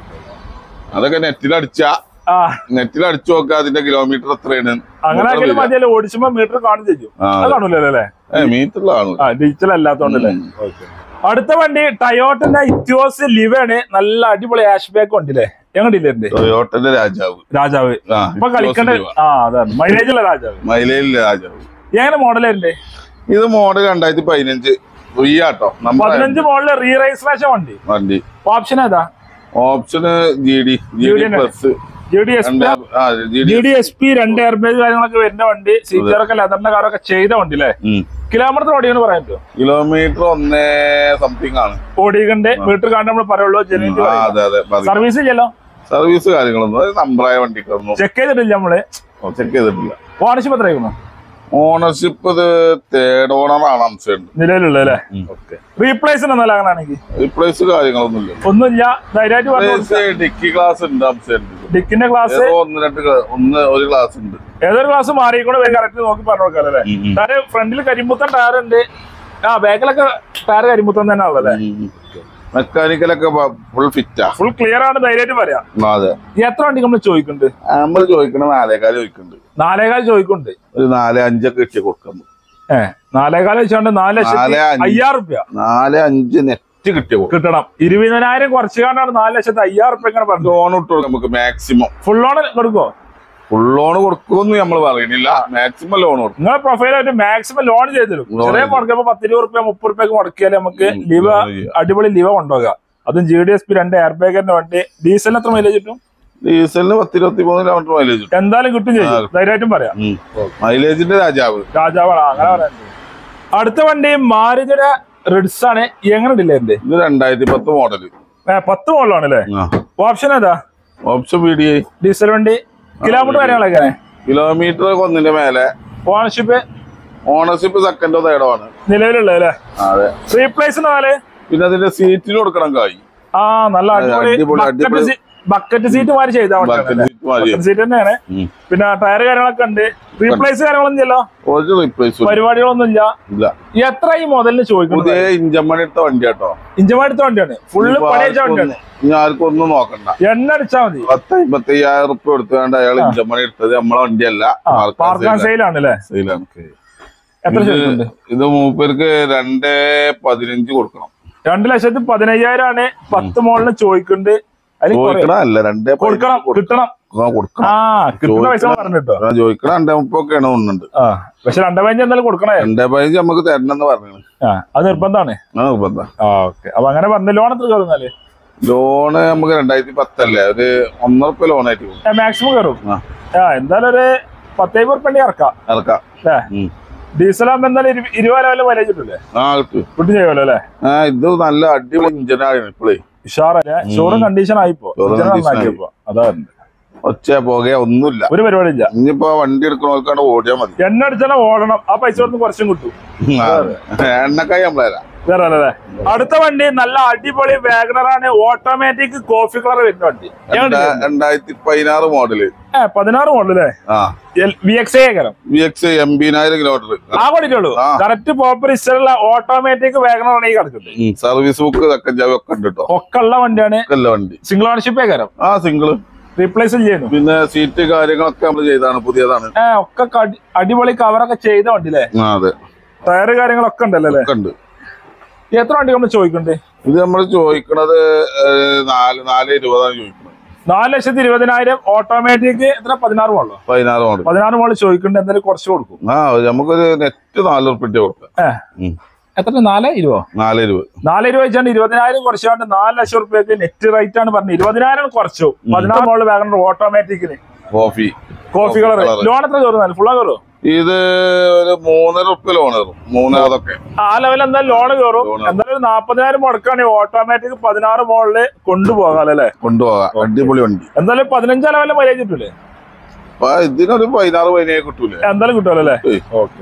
അതൊക്കെ നെറ്റിലടിച്ച ആ നെറ്റിലടിച്ചു നോക്കുക അതിന്റെ കിലോമീറ്റർ എത്രയാണ് അങ്ങനെ ആക്കിയാലും മതിയല്ലോ ഓടിച്ചുമ്പോ മീറ്റർ കാണും ചെയ്യും ആ, അത് കാണൂലല്ലോ അല്ലേ മീറ്ററിലാണ് ആ ഡിജിറ്റൽ അല്ലാത്തോണ്ടല്ലേ അടുത്ത വണ്ടി ടയോട്ടിന്റെ ഇത്യോസ് ലിവാണ് നല്ല അടിപൊളി ആഷ് ബാക്ക് വണ്ടില്ലേ ഞങ്ങൾ ഡീലറിന്റെ ടൊയോട്ടന്റെ രാജാവ് രാജാവ് ആ ഇപ്പൊ കളിക്കേണ്ട ആ അതാണ് മൈലേജ് ഉള്ള രാജാവ് മൈലയിലെ രാജാവ് എങ്ങനെ മോഡലുണ്ട് ഇത് മോഡൽ രണ്ടായിരത്തി പതിനഞ്ച് ഫ്രീ ആട്ടോ നമ്മുടെ പതിനഞ്ച് മോഡല് റീ രജിസ്ട്രേഷൻ വണ്ടി വണ്ടി ഓപ്ഷൻ ഏതാ ഓപ്ഷന് G D G D GD ന്നെ. Plus G D S P ആ G D G D S P രണ്ട് എയർബേഗ് കാര്യങ്ങളൊക്കെ വരുന്ന വണ്ടി സീറ്ററൊക്കെ ലെതറിന്റെ കാറൊക്കെ ചെയ്ത വണ്ടി അല്ലേ കിലോമീറ്റർ ഓടിയെന്ന് പറയാൻ പറ്റുമോ കിലോമീറ്റർ ഒന്നേ സംതിങ് ആണ് ഓടിക്കണ്ട് മീറ്റർ കാണാൻ നമ്മൾ പറയുള്ളൂ ജനുവിറ്റി ആ അതെ അതെ സർവീസ് ചെയ്യല്ലോ സർവീസ് കാര്യങ്ങളൊന്നും അത് നമ്പറായ വണ്ടിക്കൊന്നും ചെക്ക് ചെയ്തിട്ടില്ല നമ്മള് ചെക്ക് ചെയ്തിട്ടില്ല ഓണർഷിപ്പ് എത്രയായിരുന്നു ഓണർഷിപ്പ് ഇത് തേർഡ് ഓണറാണ് അംശമുണ്ട് നിലവിലുള്ള അല്ലേ ഓക്കെ റീപ്ലേസ് എന്നല്ല അങ്ങനെയാണെങ്കിൽ റീപ്ലേസ് കാര്യങ്ങളൊന്നും ഇല്ല ഒന്നുമില്ല ധൈര്യമായിട്ട് പറഞ്ഞു ഡിക്കി ക്ലാസ് ഉണ്ട് അംശമുണ്ട് ഡിക്കിന്റെ ക്ലാസ് ഏതോ ഒന്ന് രണ്ട് ക്ലാ- ഒന്ന് ഒരു ക്ലാസ് ഉണ്ട് ഏതൊരു ക്ലാസ് മാറിക്കൂടെ കറക്റ്റ് നോക്കി പറഞ്ഞു കൊടുക്കാം അല്ലേ ഉം, ഉം. ടയർ ഫ്രണ്ടിൽ കരിമ്പുത്തൻ ടയർ ഉണ്ട് ആ ബാക്കിലൊക്കെ ടയർ കരിമ്പുത്തൻ തന്നെ ഉള്ളല്ലേ മെക്കാനിക്കലൊക്കെ ഫുൾ ഫിറ്റാ ഫുൾ ക്ലിയർ ആണ് ധൈര്യമായിട്ട് പറയാം അതെ എത്ര വണ്ടി നമ്മൾ ചോദിക്കുന്നുണ്ട് നമ്മൾ ചോദിക്കണ നാലേകാല് ചോദിക്കുന്നുണ്ട് നാലേകാൽ ചോദിക്കുന്നുണ്ട് ഒരു നാല് അഞ്ചൊക്കെ ഇട്ട് കൊടുക്കാം ഏ നാലേകാൽ വെച്ചോണ്ട് നാല് ലക്ഷത്തി നാല് അഞ്ച്. അയ്യായിരം റുപ്യ നാല് അഞ്ച് നെറ്റ് കിട്ടിയ കൊടുക്കും കിട്ടണം ഇരുപതിനായിരം കുറച്ച് കാണാണ് നാല് ലക്ഷത്തി അയ്യായിരം റുപ്യ ഇങ്ങനെ പറഞ്ഞു ലോൺ ഇട്ട് കൊടുക്കാം നമുക്ക് മാക്സിമം ഫുൾ ഓൺ കൊടുക്കോ ഫുൾ ലോൺ കൊടുക്കുമെന്ന് നമ്മൾ പറയണില്ല മാക്സിമം ലോൺ കൊടുക്കും നിങ്ങളെ പ്രൊഫൈലായിട്ട് മാക്സിമം ലോൺ ചെയ്ത് തരും Loan ചെറിയ ചെയ്ത് മുടക്കുമ്പോ പത്ത് ഇരുപത് റുപ്യ മുപ്പത് റുപ്യ മുടക്കിയാൽ നമുക്ക് ഉം, ലിവ loan ചെയ്യാം. അടിപൊളി ലിവ കൊണ്ടുപോകാം അതും ജി ഡി എസ് പി രണ്ട് എയർ ബാഗിന്റെ വണ്ടി ഡീസലിന് എത്ര മൈലേജ് കിട്ടും ഡീസലിന് പത്ത് ഇരുപത്തി മൂന്ന് കിലോമീറ്റർ മൈലേജ് കിട്ടും എന്തായാലും കിട്ടും ചെയ്യും ആ. ധൈര്യമായിട്ടും പറയാം മൈലേജിന്റെ രാജാവ് രാജാവാണ് അങ്ങനെ പറയാൻ അടുത്ത വണ്ടി മാരുതിയുടെ റിഡ്സ് ആണ് എങ്ങനെ ഡിലേന്റെ ഇത് രണ്ടായിരത്തി പത്ത് മോഡല് പത്ത് മോളിലാണ് അല്ലേ ഓപ്ഷൻ ഏതാ option V D I diesel വണ്ടി കിലോമീറ്റർ കാര്യങ്ങളൊക്കെ കിലോമീറ്റർ ഒന്നിന്റെ മേലെ ഓണർഷിപ്പ് ഓണർഷിപ്പ് സെക്കൻഡോ തേർഡോ ആണ് നിലവിലുള്ള അല്ലേ അതെ റീപ്ലേസ് നാല് പിന്നെ അതിന്റെ സീറ്റിൽ കൊടുക്കണം കായ് ആ നല്ല അടിപൊളി, അടിപൊളി അടിപൊളി. ബക്കറ്റ് സീറ്റ് മാറി ചെയ്താൽ ബക്കറ്റ് സീറ്റ് മതി സീറ്റ് തന്നെയാണ് ഉം. പിന്നെ ടയർ കാര്യങ്ങളൊക്കെ ഉണ്ട് റീപ്ലേസ് കാര്യങ്ങളൊന്നും ഇല്ലല്ലോ ഒരു റീപ്ലേസ് പരിപാടികളൊന്നും ഇല്ല ഇല്ല എത്ര ഈ മുതലിന് ചോദിക്കുന്നത് പുതിയ ഇഞ്ചമ്മണി എടുത്ത വണ്ടി കേട്ടോ ഇഞ്ചമാടുത്ത വണ്ടിയാണ് ഫുള്ള് ഇനിയിപ്പോ പണിയച്ച വണ്ടിയാണ് ആർക്കൊന്നും- ഇനി ആർക്കും ഒന്നും നോക്കണ്ട എണ്ണ അടിച്ചാ മതി പത്ത് അമ്പത്തി അയ്യായിരം റുപ്യ കൊടുത്തുകൊണ്ട് അയാൾ ഇഞ്ചമ്മണി എടുത്തത് നമ്മളെ വണ്ടിയല്ല പാർക്കാൻ സെയിലാണ് അല്ലേ സെയിലാണ് എത്ര ഇത് ചോദിക്കുന്നുണ്ട് ഇത് മൂപ്പർക്ക് രണ്ട് പതിനഞ്ച് കൊടുക്കണം രണ്ട് ലക്ഷത്തി പതിനയ്യായിരം ആണ് പത്ത് മോളിന് ചോദിക്കുന്നുണ്ട് അതിൽ കുറേ- ചോദിക്കണ അല്ല രണ്ടേ കൊടുക്കണം കിട്ടണം കൊടുക്കണം ആ കിട്ടുന്ന പൈസ പറഞ്ഞിട്ടോ ആ, ചോദിക്കണ രണ്ടേ മുപ്പൊക്കെയാണ് ഒന്നുണ്ട് ആ പക്ഷെ രണ്ടേ പതിനഞ്ച് എന്തായാലും കൊടുക്കണേ രണ്ടേ പതിനഞ്ച് നമുക്ക് തരണം എന്ന് പറഞ്ഞു ആ അത് നിർബന്ധമാണ് ആ നിർബന്ധ ആ ഓക്കെ അപ്പൊ അങ്ങനെ പറഞ്ഞു ലോൺ എത്ര കയറുന്നാല് ലോണ് നമുക്ക് രണ്ടായിരത്തി പത്തല്ലേ ഒരു ഒന്നര റുപ്യ ലോണായിട്ട് കൊടുക്കും മാക്സിമം കയറും ആ ആ എന്തായാലും ഒരു പത്തേഴ് ഉറുപ്പണ്ടി ഇറക്കാം ഇറക്കാം അല്ലേ ഉം. ഡീസൽ ആകുമ്പോ എന്തായാലും ഇരു- ഇരുപത് ലെവലിൽ മൈലേജ് കിട്ടൂലേ ആ കിട്ടും കിട്ടും ചെയ്യുമല്ലോ അല്ലേ ആ ഇത് നല്ല അടിപൊളി ഇഞ്ചനാണ് ഇപ്പോഴേ ഉഷാറല്ലേ ഷോറും കണ്ടീഷൻ ആയിപ്പോ Showroom ഇഞ്ചിനെ condition ആയി. നന്നാക്കിയപ്പോ അതാണ് ഒച്ച പുക ഒന്നുമില്ല ഒരു പരിപാടി ഇല്ല ഇനിയിപ്പോ വണ്ടി എടുക്കണവർക്കാണ്ട് ഓടിയാൽ മതി എണ്ണ അടിച്ചാൽ ഓടണം ആ പൈസ കൊടുത്ത് കുറച്ചും കിട്ടും എണ്ണക്കായി നമ്മളല്ല വേറെ അല്ലേ അടുത്ത വണ്ടി നല്ല അടിപൊളി വാഗണറാണ് ഓട്ടോമാറ്റിക് കോഫി കളർ വരുന്ന വണ്ടി ഞങ്ങൾ രണ്ടായിരത്തി പതിനാറ് മോഡല് ഏ പതിനാറ് മോഡൽ അല്ലേ ആ വി എക്സ് ഐ കരം വി എക്സ് എൺപതിനായിരം കിലോമീറ്റർ ആ കൊണ്ടിട്ടുള്ളൂ ആ. കറക്റ്റ് പ്രോപ്പർ ഇഷ്ടമുള്ള ഓട്ടോമാറ്റിക് വാഗണറാണ് ഈ കിടക്കുന്നത് സർവീസ് ബുക്ക് തക്കൻ ചാവി ഒക്കെ ഉണ്ട് കേട്ടോ ഒക്കെ ഉള്ള വണ്ടിയാണ് അല്ല വണ്ടി സിംഗിൾ ഓണർഷിപ്പ് കരം ആ സിംഗിള് റീപ്ലേസ് ചെയ്യുന്നു പിന്നെ സീറ്റ് കാര്യങ്ങളൊക്കെ നമ്മൾ ചെയ്താണ് പുതിയതാണ് ഏ ഒക്കെ കടി- അടിപൊളി കവറൊക്കെ ചെയ്ത വണ്ടി അല്ലേ ആ അതെ ടയറ് കാര്യങ്ങളൊക്കെ ഉണ്ടല്ലോ അല്ലേ ഒക്കെ ഉണ്ട് എത്ര വണ്ടി നമ്മൾ ചോദിക്കണ്ടേ ഇത് നമ്മൾ ചോദിക്കണത് ഏഹ്, നാല് നാല് ഇരുപതാണ് ചോദിക്കുന്നത് നാല് ലക്ഷത്തി ഇരുപതിനായിരം ഓട്ടോമാറ്റിക് എത്ര പതിനാറ് മോളോ പതിനാറ് മോഡൽ പതിനാറ് മോള് ചോദിക്കണ്ട എന്തായാലും കുറച്ച് കൊടുക്കും ആ നമുക്കൊരു നെറ്റ് നാല് ഉറുപ്പിന്റെ കൊടുക്കാം ഏ ഉം. എത്ര നാല് ഇരുപോ നാല് ഇരുപത് നാല് രൂപ വെച്ചാണ്ട് ഇരുപതിനായിരം കുറച്ചാണ്ട് നാല് ലക്ഷം റുപ്യക്ക് നെറ്റ് റേറ്റ് ആണ് പറഞ്ഞത് ഇരുപതിനായിരം കുറച്ചു പതിനാറ് മോള് വാഗണർ ഓട്ടോമാറ്റിക്കിന് coffee coffee colour colour. Loan എത്ര കയറുന്നാലും ഫുള്ളാ കയറും ഇത് ഒരു മൂന്നര ഉറുപ്പ്യ ലോൺ കയറും മൂന്ന് അതൊക്കെ ആ ലെവൽ എന്തായാലും ലോൺ കയറും Loan. എന്തായാലും ഒരു നാപ്പതിനായിരം മുടക്കാണെങ്കിൽ ഓട്ടോമാറ്റിക് പതിനാറ് മോളില് കൊണ്ടുപോകാം അല്ലേ കൊണ്ടുപോകാം അടിപൊളി വണ്ടി എന്തായാലും പതിനഞ്ചാം ലെവലിൽ മൈലേജ് കിട്ടൂലേ അപ്പൊ ഇതിനൊരു പതിനാറ് പതിനേഴ് കിട്ടൂലേ എന്തായാലും കിട്ടുമല്ലോ അല്ലേ ഏയ്.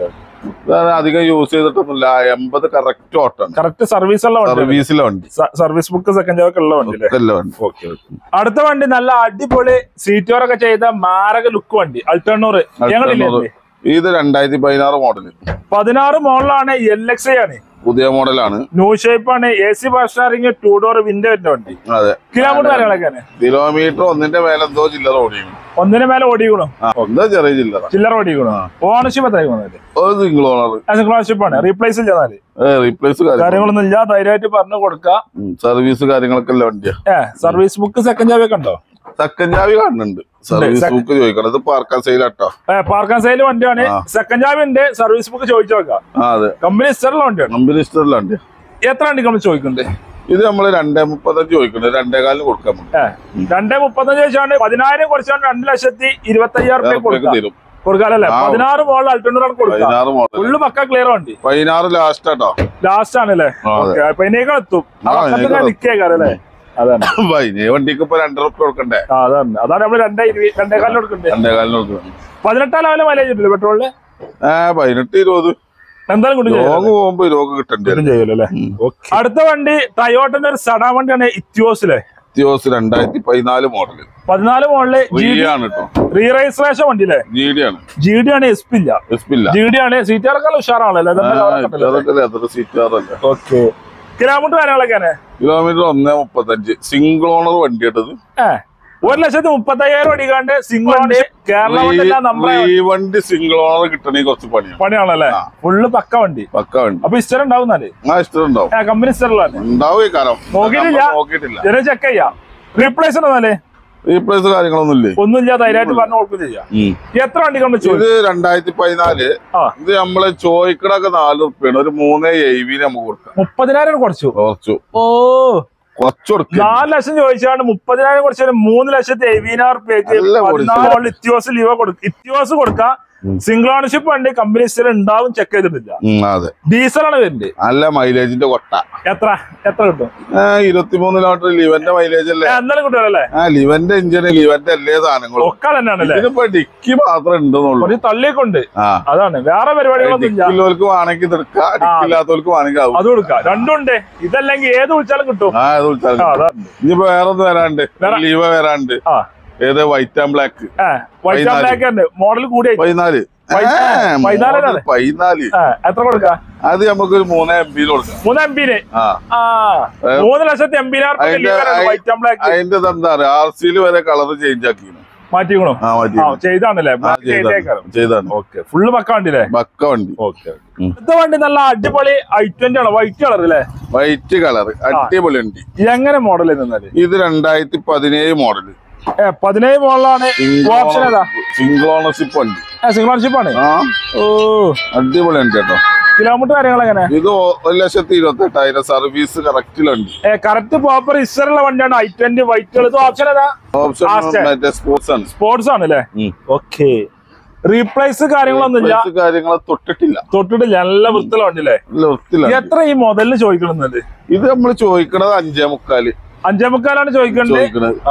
ഇതാണ് അധികം യൂസ് ചെയ്തിട്ടൊന്നുമില്ല എൺപത് കറക്റ്റ് ഓട്ടാണ് കറക്റ്റ് സർവീസ് ഉള്ള വണ്ടി സർവീസിലെ വണ്ടി സർവീസ് ബുക്ക് സെക്കൻഡ് ഒക്കെ ഉള്ള വണ്ടി അല്ലേ ഒക്കെ ഉള്ള വണ്ടി അടുത്ത വണ്ടി നല്ല അടിപൊളി സീറ്റോറൊക്കെ ചെയ്ത മാരക ലുക്ക് വണ്ടി അൾട്ടണ്ണൂറ് ഞങ്ങളില്ലേ ഇത് രണ്ടായിരത്തി പതിനാറ് മോഡല് പതിനാറ് മോഡലാണ് എൽ എക്സ് ഐ ആണ് പുതിയ മോഡലാണ് ന്യൂ ഷേപ്പ് ആണ് A C steering two door window വരുന്ന വണ്ടി അതെ കിലോമീറ്റർ കാര്യങ്ങളൊക്കെയാണ് കിലോമീറ്റർ ഒന്നിന്റെ മേലെ എന്തോ ചില്ലറ ഓടിക്കണം ഒന്നിന് മേലെ ഓടിക്കണു ആ എന്താ ചെറിയ ചില്ലറ ചില്ലറ ഓടിക്കണു ഓണർഷിപ്പ് എത്ര വന്നത് ഒരു സിംഗിൾ ഓണർ ഓണർഷിപ്പ് ആണ് റീപ്ലേസ് ചെയ്യാതെ റീപ്ലേസ് കാര്യം കാര്യങ്ങളൊന്നും ഇല്ല ധൈര്യമായിട്ട് പറഞ്ഞു കൊടുക്കുക സർവീസ് കാര്യങ്ങളൊക്കെ ഉള്ള വണ്ടിയാ ഏ സർവീസ് ബുക്ക് സെക്കൻഡ് ചാവി ഒക്കെ ഉണ്ടോ സെക്കൻഡ് ചാവി കാണുന്നുണ്ട് സർവീസ് sec- ബുക്ക് ചോദിക്കണം ഇത് പാർക്കാൻ സെയിലാട്ടോ ഏ പാർക്കാൻ സൈൽ വണ്ടിയാണ് ആ. സെക്കൻഡ് ചാവി ഉണ്ട് സർവീസ് ബുക്ക് ചോദിച്ചു നോക്കാം ആ അതെ കമ്പനി ഇസ്റ്ററുള്ള വണ്ടിയാണ് കമ്പനി ഇഷ്ടമുള്ള വണ്ടിയാ എത്ര വണ്ടി നമ്മൾ ചോദിക്കണ്ടേ ഇത് നമ്മള് രണ്ടേ മുപ്പത്തഞ്ച് ചോദിക്കുന്നത് രണ്ടേ കാലിന് കൊടുക്കാൻ നമുക്ക് ഏ രണ്ടേ മുപ്പത്തഞ്ച് വെച്ചാണ്ട് പതിനായിരം കുറച്ചാണ്ട് രണ്ട് ലക്ഷത്തി ഇരുപത്തി അയ്യായിരം റുപ്യ ഉറുപ്പ്യക്ക് കൊടുക്കാം തരും കൊടുക്കാല്ലേ ആ. പതിനാറ് മോളിൽ അൾട്ടണ്ണൂറാണ് കൊടുക്കുക പതിനാറ് മോഡൽ ഫുള്ള് പക്ക ക്ലിയർ വണ്ടി പതിനാറ് ലാസ്റ്റ് ആട്ടോ ലാസ്റ്റ് ആണല്ലേ ആ, അതെ. ഓക്കെ അപ്പൊ ഇതിനേക്കാൾ എത്തും ആ, ഇതിനേക്കാൾ നിക്കേക്കാരം അല്ലേ അതാണ് പതിനേ വണ്ടിക്ക് ഇപ്പൊ രണ്ടര ഉറുപ്പ്യ കൊടുക്കണ്ടേ ആ അതാണ് അതാണ് നമ്മള് രണ്ടേ ഇരുപത് രണ്ടേ കാലിന് കൊടുക്കണ്ടേ രണ്ടേ കാലിന് കൊടുക്കണം പതിനെട്ടാം ലെവലെ മൈലേജ് കിട്ടില്ല പെട്രോളില് ആ പതിനെട്ട് ഇരുപത് എന്തായാലും കിട്ടും ലോങ് പോകുമ്പോ ഇരുപത് കിട്ടണ്ടേ കിട്ടും ചെയ്യല്ലോ അല്ലേ അടുത്ത വണ്ടി ടയോട്ടന്റെ ഒരു സഡാ വണ്ടിയാണ് ഇത്യോസിലെ ഇത്യോസ് രണ്ടായിരത്തി പതിനാല് മോഡല് പതിനാല് മോളില് ജി റീ ആണ് കേട്ടോ റീ രജിസ്ട്രേഷൻ വണ്ടി അല്ലേ ജി ഡി ആണ് ജി ഡി ആണ് എസ് പി ഇല്ല എസ് പി ഇല്ല ജി ഡി ആണ് സീറ്റുകാർക്കെല്ലാം ഉഷാറാണല്ലോ അതൊക്കെ ലെതർ സീറ്റാറല്ല ഓക്കെ കിലോമീറ്റർ കാര്യങ്ങളൊക്കെയാണ് കിലോമീറ്റർ ഒന്നേ മുപ്പത്തഞ്ച് സിംഗിൾ ഓണർ വണ്ടി ഇട്ടത് ഏ ഒരു ലക്ഷത്തി മുപ്പത്തയ്യായിരം അടിക്കാണ്ട് സിംഗിൾ വണ്ടി കേരള വണ്ടി നമ്മുടെ ഈ വണ്ടി സിംഗിൾ ഓണർ കിട്ടണമെങ്കിൽ കുറച്ച് പണിയാണ് പണിയാണല്ലേ ആ. ഫുള്ള് പക്ക വണ്ടി പക്ക വണ്ടി അപ്പൊ ഇസ്റ്റർ ഉണ്ടാവുന്നാല് ആ ഇഷ്ടം ഉണ്ടാവും ഏ കമ്പനി ഇസ്റ്ററിലാണ് ഉണ്ടാവും ഈ കാലം നോക്കിയിട്ടില്ല? നമ്മൾ നോക്കിയിട്ടില്ല ജന ചെക്ക് ചെയ്യാം റീപ്ലേസ് ഉണ്ടെന്നാലേ റീപ്ലേസ് കാര്യങ്ങളൊന്നും ഇല്ലേ ഒന്നുമില്ല ധൈര്യമായിട്ട് പറഞ്ഞു കൊടുക്കും ചെയ്യാം എത്ര വണ്ടി കൊണ്ട് ഇത് ചോദിച്ചു രണ്ടായിരത്തി പതിനാല് ആ ഇത് നമ്മള് ചോദിക്കണൊക്കെ നാല് ഉറുപ്പ്യാണ് ഒരു മൂന്നേ എഴുവിന് നമുക്ക് കൊടുക്കാം മുപ്പതിനായിരം കുറച്ചു കുറച്ചു ഓ കുറച്ച് കൊടുക്കാം നാല് ലക്ഷം ചോദിച്ചാണ് മുപ്പതിനായിരം കുറച്ചാൽ മൂന്ന് ലക്ഷത്തി എഴുപതിനായിരം റുപ്യക്ക് നല്ല പതിനാല് ഇത്യോസ് ലീവ് കൊടുക്കും ഇത്യോസ് കൊടുക്കാം ഉം. സിംഗിൾ ഓണർഷിപ്പ് വണ്ടി കമ്പനി ഇസ്റ്റർ ഉണ്ടാവും ചെക്ക് ചെയ്തിട്ടില്ല ഉം, അതെ ഡീസലാണ് വരുന്നത് നല്ല മൈലേജിന്റെ കൊട്ട എത്ര എത്ര കിട്ടും ഇരുപത്തിമൂന്ന് കിലോമീറ്റർ ലിവന്റെ മൈലേജ് അല്ലേ ഏ, എന്തായാലും കിട്ടുമല്ലേ ആ ലിവന്റെ എഞ്ചിന് ലിവന്റെ എല്ലാ സാധനങ്ങളും ഒക്കെ തന്നെയാണല്ലേ ഇതിനിപ്പോ ഡിക്കി മാത്രം ഉണ്ടെന്നുള്ളൂ കുറച്ച് തള്ളിയൊക്കെ ആ അതാണ് വേറെ പരിപാടികളൊന്നും ഇല്ല ഡിക്കില്ലവർക്ക് വേണമെങ്കിൽ ഇതെടുക്കാം ഡിക്കില്ലാത്തവർക്ക് വേണമെങ്കിൽ ആവും അത് കൊടുക്കാം രണ്ടും ഉണ്ട് ഇതല്ലെങ്കിൽ ഏത് വിളിച്ചാലും കിട്ടും ആ അത് വിളിച്ചാൽ ആ, അതാണ് ഇനിയിപ്പോ വേറെ ഒന്ന് വരാണ്ട് വേറെ- ലീവ വരാണ്ട് ആ ഏത് വൈറ്റ് ആൻഡ് ബ്ലാക്ക് ഏ വൈറ്റ് ആൻഡ് പതിനാല്. ബ്ലാക്ക് ഉണ്ട് മോഡൽ കൂടി പതിനാല് പതി- ഏ, പതിനാല് model അല്ലേ? പതിനാല് എത്ര കൊടുക്കാം അത് നമുക്കൊരു മൂന്ന് എം പിയിൽ കൊടുക്കാം മൂന്ന് എം പിന് ആ ആ മൂന്ന് ലക്ഷത്തി എൺപതിനായിരം അതിന്റെ- വൈറ്റ് ആൻഡ് ബ്ലാക്ക് അതിന്റെ എന്താ പറയാ ആർ സിയിൽ വരെ കളർ ചേഞ്ച് ആക്കി മാറ്റിക്കണോ ആ മാറ്റി ആ ചെയ്താണല്ലേ ആ, ചെയ്താണ് ചെയ്താണ് ഓക്കെ ഫുള്ള് പക്ക വണ്ടിയില്ലേ ബക്ക വണ്ടി ഓക്കെ ഉം. അടുത്ത വണ്ടി നല്ല അടിപൊളി ഐ ട്വന്റി ആണ് വൈറ്റ് കളർ അല്ലേ വൈറ്റ് കളർ അടിപൊളി വണ്ടി എങ്ങനെ മോഡൽ നിന്നാല് ഇത് രണ്ടായിരത്തി പതിനേഴ് മോഡല് ഏ പതിനേഴ് മോഡലാണ് ഓപ്ഷൻ ഏതാ സിംഗിൾ ഓണർഷിപ്പ് വണ്ടി ഏ സിംഗിൾ ഓണർഷിപ്പ് ആണ് ആ ഓ അടിപൊളി വണ്ടി കേട്ടോ കിലോമീറ്റർ കാര്യങ്ങൾ എങ്ങനെ ഇത് ഒ- ഒരു ലക്ഷത്തി ഇരുപത്തി എട്ടായിരം സർവീസ് കറക്റ്റിലുണ്ട് ഏ കറക്റ്റ് പ്രോപ്പർ ഇസ്റ്ററുള്ള വണ്ടിയാണ് ഐ ട്വന്റി വൈറ്റ് കളർ ഇത് ഓപ്ഷൻ ഏതാ ഓപ്ഷൻ Fast. മറ്റേ സ്പോർട്സ് ആണ് സ്പോർട്സ് ആണ് അല്ലേ ഓക്കെ റീപ്ലേസ് കാര്യങ്ങളൊന്നും ഇല്ല Price കാര്യങ്ങൾ തൊട്ടിട്ടില്ല തൊട്ടിട്ടില്ല നല്ല വൃത്തിയുള്ള വണ്ടി അല്ലേ നല്ല വൃത്തിയിലാണ് എത്ര ഈ മുതലിന് ചോദിക്കണമെന്നത് ഇത് നമ്മൾ ചോദിക്കണത് അഞ്ചേ മുക്കാല് അഞ്ചേ മുക്കാലാണ് ചോദിക്കേണ്ടത് ചോദിക്കണത് ആ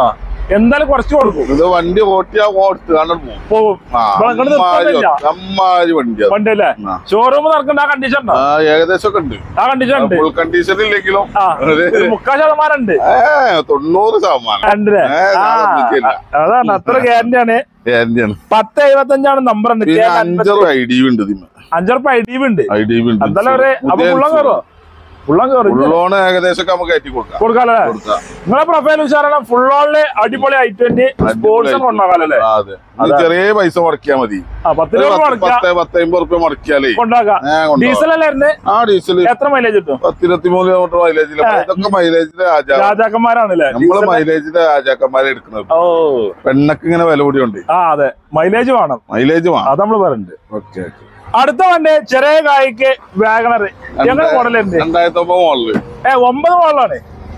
എന്തായാലും കുറച്ച് കൊടുക്കും ഇത് വണ്ടി ഓട്ടിയാ ഓടിച്ച് കാണാൻ പോകും പോകും ആ, ഇവിടെ ഇങ്ങോട്ട് അമ്മാതിരി നിർത്തുന്നില്ല. അമ്മാതിരി വണ്ടിയാ വണ്ടി അല്ലേ ആ. ഷോറൂം നടക്കേണ്ട ആ കണ്ടീഷൻ ഉണ്ടോ ആ ഏകദേശം ഒക്കെ ഉണ്ട് ആ കണ്ടീഷൻ ഉണ്ട് ഫുൾ കണ്ടീഷൻ ഇല്ലെങ്കിലും ആ ഒരു ഒരു മുക്കാൽ ശതമാനം ഉണ്ട് ഏ, തൊണ്ണൂറ് ശതമാനം ഉണ്ടല്ലേ ഏ, ആ അതൊന്നുമില്ല. അതാണ് അത്ര ഗ്യാരണ്ടി ആണ് ഗ്യാരണ്ടിയാണ് പത്ത് എഴുപത്തഞ്ചാണ് നമ്പർ ഉണ്ട് പിന്നെ അഞ്ചറ് ഐ ഡി ഉണ്ട് ഇതിന് അഞ്ചുറപ്പ് ഐ ഡി ഉണ്ട് ഐ ഡി ഉണ്ട് എന്തായാലും ഒരു അപ്പൊ ഉള്ളം കയറോ ഉള്ളം കയറും ഉള്ളോണ് ഏകദേശം ഒക്കെ നമുക്ക് കയറ്റി കൊടുക്കാം കൊടുക്കാല്ലേ കൊടുക്കാം നിങ്ങളെ പ്രൊഫൈൽ ഉഷാറാണ് ഫുൾ ഓണില് അടിപൊളി ഐ ട്വന്റി സ്പോർട്സ് കൊണ്ടാകാലല്ലേ ആ, അതെ ഇത് ചെറിയ പൈസ മുടക്കിയാ മതി ആ പത്ത് ഒരു രൂപ പത്ത് മുടക്കാം പത്ത് പത്ത് അമ്പത് റുപ്യ മുടക്കിയാലേ കൊണ്ടാക്കാം ഏ, കൊണ്ടുപോകാം. ഡീസൽ അല്ലായിരുന്നു ആ ഡീസൽ എത്ര മൈലേജ് കിട്ടും പത്തിരുപത്തിമൂന്ന് കിലോമീറ്റർ മൈലേജില് ഇതൊക്കെ മൈലേജിന്റെ രാജാ രാജാക്കന്മാരാണല്ലേ നമ്മള് മൈലേജിന്റെ രാജാക്കന്മാരെ എടുക്കുന്നത് ഓ പെണ്ണക്ക് ഇങ്ങനെ വില കൂടിയുണ്ട് ആ അതെ മൈലേജ് വേണം മൈലേജ് വേണം അത് നമ്മള് പറയുന്നുണ്ട് ഓക്കെ അടുത്ത വണ്ടി ചെറിയ കായ്ക്ക് വാഗണർ ഞങ്ങൾ മോഡലുണ്ട് രണ്ടായിരത്തി ഒമ്പത് മോഡല് ഏ ഒമ്പത് മോഡലാണ്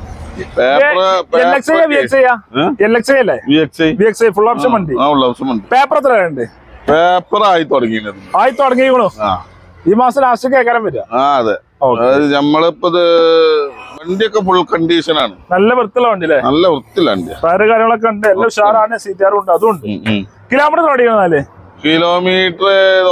paper L X I V X I L X I അല്ലേ V X I V X I full option വണ്ടി ആ ഉള്ള ആവശ്യമുണ്ട് പേപ്പർ എത്ര ഉണ്ട് പേപ്പർ ആയി തുടങ്ങിയത് ആയി തുടങ്ങിക്കണു ആ ഈ മാസം ലാസ്റ്റ് കേൾക്കാനും വരിക ആ അതെ ഓക്കെ അതായത് നമ്മളിപ്പോ ഇത് വണ്ടിയൊക്കെ ഫുൾ കണ്ടീഷൻ ആണ് നല്ല വൃത്തിയുള്ള വണ്ടി അല്ലേ നല്ല വൃത്തിയില്ല വണ്ടി ടയറ് കാര്യങ്ങളൊക്കെ ഉണ്ട് എല്ലാം ഉഷാറാണ് സീറ്റാറും ഉണ്ട് അതും ഉണ്ട് കിലോമീറ്റർ ഓടിക്കണല്ലേ കിലോമീറ്റർ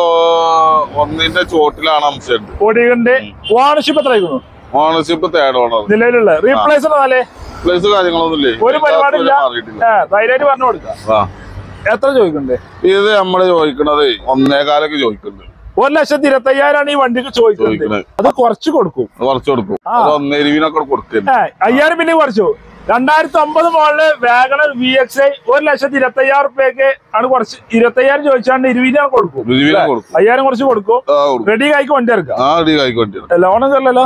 ഒന്നിന്റെ ചോട്ടിലാണ് അംശം ഓടിക്കണ്ട് ഓണർഷിപ്പ് എത്ര ആയിക്കുന്നു ഓണർഷിപ്പ് തേർഡ് ഓണർ നിലവിലുള്ള റീപ്ലേസ് ഉള്ളതല്ലേ പ്ലേസ് കാര്യങ്ങളൊന്നും ഇല്ലേ ഒരു പരിപാടിയില്ല മാറിയിട്ടില്ല ഏ ധൈര്യമായിട്ട് പറഞ്ഞു കൊടുക്കാം ആ എത്ര ചോദിക്കണ്ടേ ഇത് നമ്മള് ചോദിക്കണത് ഒന്നേകാലൊക്കെ ചോദിക്കുന്നുണ്ട് ഒരു ലക്ഷത്തി ഇരുപത്തി അയ്യായിരമാണ് ഈ വണ്ടിക്ക് ചോദിക്കുന്നത് ചോദിക്കണത് അത് കുറച്ച് കൊടുക്കും അത് കുറച്ച് കൊടുക്കും ആ. അത് ഒന്നേരുവിനൊക്കെ കൊടുക്കുന്നു ഏ അയ്യായിരം പിന്നെ കുറച്ചു രണ്ടായിരത്തി ഒമ്പത് മോളില് വാഗണർ വി എക്സ് ഐ ഒരു ലക്ഷത്തി ഇരുപത്തി അയ്യായിരം റുപ്യക്ക് ആണ് കുറച്ച് ഇരുപത്തി അയ്യായിരം ചോദിച്ചാണ്ട് ഇരുപതിനാണ് കൊടുക്കും ഇരുവിനെ കൊടുക്കും അയ്യായിരം കുറച്ച് കൊടുക്കും ആ കൊടുക്കും റെഡി ആയിക്ക് വണ്ടി ഇറക്കാം ആ അടി കായിക്കോട്ടെ ലോണും കയറില്ലല്ലോ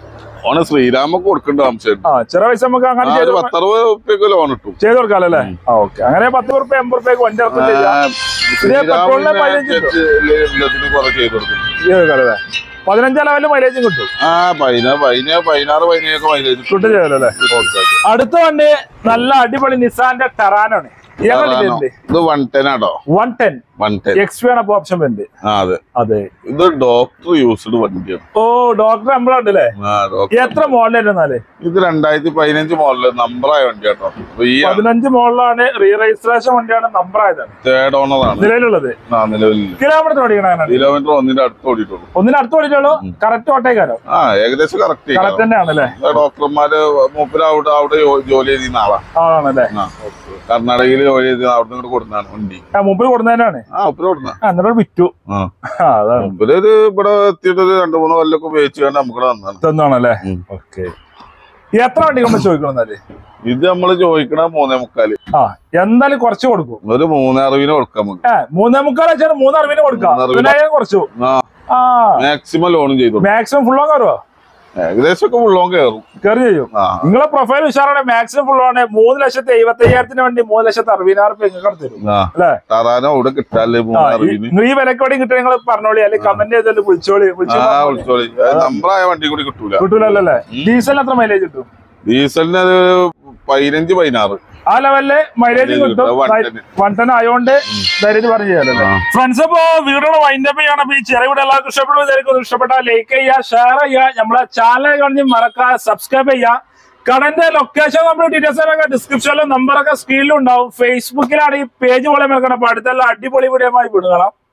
ഓണ് ശ്രീരാമൊക്കെ കൊടുക്കേണ്ട അംശം ആ ചെറിയ പൈസ നമുക്ക് അങ്ങനെ ആ ചെയ്ത് ഒരു പത്തറുപത് ഉറുപ്പ്യക്ക് ലോൺ കിട്ടും ചെയ്ത് കൊടുക്കാമല്ലോ അല്ലേ ആ ഓക്കെ അങ്ങനെ പത്ത് റുപ്യ എൺപത് റുപ്യക്ക് വണ്ടി ഇറക്കും ചെയ്യാം പെട്രോളിന് mileage കിട്ടും. എല്ലാത്തിനും കുറെ ചെയ്ത് കൊടുക്കും ചെയ്ത് കൊടുക്കാമല്ലേ പതിനഞ്ചാം ലെവലിൽ മൈലേജും കിട്ടും ആ പതിനാ പതിനാ പതിനാറ് പതിനേഴൊക്കെ മൈലേജ് കിട്ടും ചെയ്യലല്ലേ അടുത്ത വണ്ടി നല്ല അടിപൊളി നിസാന്റെ ടെറാനാണ് ഞങ്ങളില്ലേ ഇത് one ten auto one ten one ten X ആണ് അപ്പൊ ഓപ്ഷൻ വരുന്നത് ആ അതെ അതെ ഇത് ഡോക്ടർ യൂസ്ഡ് വണ്ടിയാണ് ഓ ഡോക്ടർ നമ്മളെ ഉണ്ടല്ലേ ആ ഡോക്ടർ എത്ര മോഡൽ എന്നാല് ഇത് രണ്ടായിരത്തി പതിനഞ്ച് മോഡല് നമ്പറായ വണ്ടി കേട്ടോ അപ്പൊ ഈ പതിനഞ്ച് മോഡലാണ് റീ രജിസ്ട്രേഷൻ വണ്ടിയാണ് നമ്പർ ആയതാണ് തേർഡ് ഓണറാണ് നിലവിലുള്ളത് ആ നിലവിൽ കിലോമീറ്റർ ഓടിക്കണ കിലോമീറ്റർ ഒന്നിന്റെ അടുത്ത് ഓടിയിട്ടുള്ളൂ ഒന്നിന് അടുത്ത് ഓടിച്ചുള്ളൂ കറക്റ്റ് ഓട്ടേക്കാരോ ആ ഏകദേശം കറക്റ്റ് കറക്റ്റ് തന്നെയാണല്ലേ ഡോക്ടർമാര് മൂപ്പര് അവിടെ അവിടെ ജോ- ജോലി ചെയ്യുന്ന ആളാ ആണല്ലേ ആ കർണാടകയിൽ ജോലി ചെയ്ത് അവിടെ നിന്ന് കൊടുക്കുന്നതാണ് വണ്ടി ആ മുമ്പിൽ കൊടുക്കുന്നതിനാണ് ആ മൂപ്പര് കൊടുക്കുന്ന ആ എന്നിട്ട് വിറ്റു ആ ആ അതാണ് മൂപ്പര് ഒരു ഇവിടെ എത്തിയിട്ട് ഒരു രണ്ടു മൂന്ന് കൊല്ലൊക്കെ ഉപയോഗിച്ച് കണ്ട് നമുക്ക് തന്നാണ് തന്നാണല്ലേ ഉം. ഓക്കെ എത്ര വണ്ടി നമ്മൾ ചോദിക്കണം എന്നാല് ഇത് നമ്മള് ചോദിക്കണ മൂന്നേ മുക്കാല് ആ എന്തായാലും കുറച്ച് കൊടുക്കും ഒരു മൂന്നേ അറിവിന് കൊടുക്കാം നമുക്ക് ഏ മൂന്നേ മുക്കാൽ വെച്ചാൽ മൂന്ന് അറിവിന് കൊടുക്കാം മൂന്നറിവിന്. വിനായകൻ കുറച്ചു ആ ആ മാക്സിമം ലോണും ചെയ്തു കൊടുക്കും. മാക്സിമം ഫുൾ ഓൺ കയറുമോ ഏകദേശം ഒക്കെ ഫുൾ ലോൺ കയറും കയറി ചെയ്യും ആ നിങ്ങളെ പ്രൊഫൈൽ ഉഷാറാണ് മാക്സിമം ഫുൾ ആണ് മൂന്ന് ലക്ഷത്തി എഴുപത്തി അയ്യായിരത്തിന് വേണ്ടി മൂന്ന് ലക്ഷത്തി അറുപതിനായിരം റുപ്യ നിങ്ങൾക്ക് തരും ആ അല്ലേ തറാനോ ഇവിടെ കിട്ടാല്ലേ ആ, മൂന്നേ ഈ- അറിവിന് നിങ്ങൾ ഈ വിലക്കോടി കിട്ടുക നിങ്ങൾ പറഞ്ഞോളി അല്ലെങ്കിൽ കമന്റ് ചെയ്താലും വിളിച്ചോളി വിളിച്ചു ആ വിളിച്ചോളി നമ്പറായ വണ്ടി കൂടി കിട്ടൂല കിട്ടൂലല്ലോ അല്ലേ ഡീസലിന് എത്ര മൈലേജ് കിട്ടും ഡീസലിന് അത് പതിനഞ്ച് പതിനാറ് ആ ലെവലില് മൈലേജ് Mileage കിട്ടും കിട്ടും. One ten. വൺ ടെൻ ആയതുകൊണ്ട് ധൈര്യത്തിൽ പറഞ്ഞു ചെയ്യാലല്ലേ ആ. ഫ്രണ്ട്സ് അപ്പോ വീഡിയോ വൈൻഡപ്പ് ചെയ്യണം അപ്പൊ ഈ ചെറിയ വീഡിയോ എല്ലാവർക്കും ഇഷ്ടപ്പെടും വിചാരിക്കുന്നു ഇഷ്ടപ്പെട്ടാൽ ലൈക്ക് ചെയ്യുക ഷെയർ ചെയ്യുക നമ്മളെ ചാനൽ കാണി മറക്കാതെ സബ്സ്ക്രൈബ് ചെയ്യുക കടന്റെ ലൊക്കേഷൻ നമ്മുടെ ഡീറ്റെയിൽസ് ഒക്കെ ഡിസ്ക്രിപ്ഷനിലും നമ്പറൊക്കെ സ്ക്രീനിലും ഉണ്ടാവും ഫേസ്ബുക്കിലാണ് ഈ പേജ് പോലെ മറക്കണം അപ്പൊ അടുത്തുള്ള അടിപൊളി വീഡിയോ വിടുകണം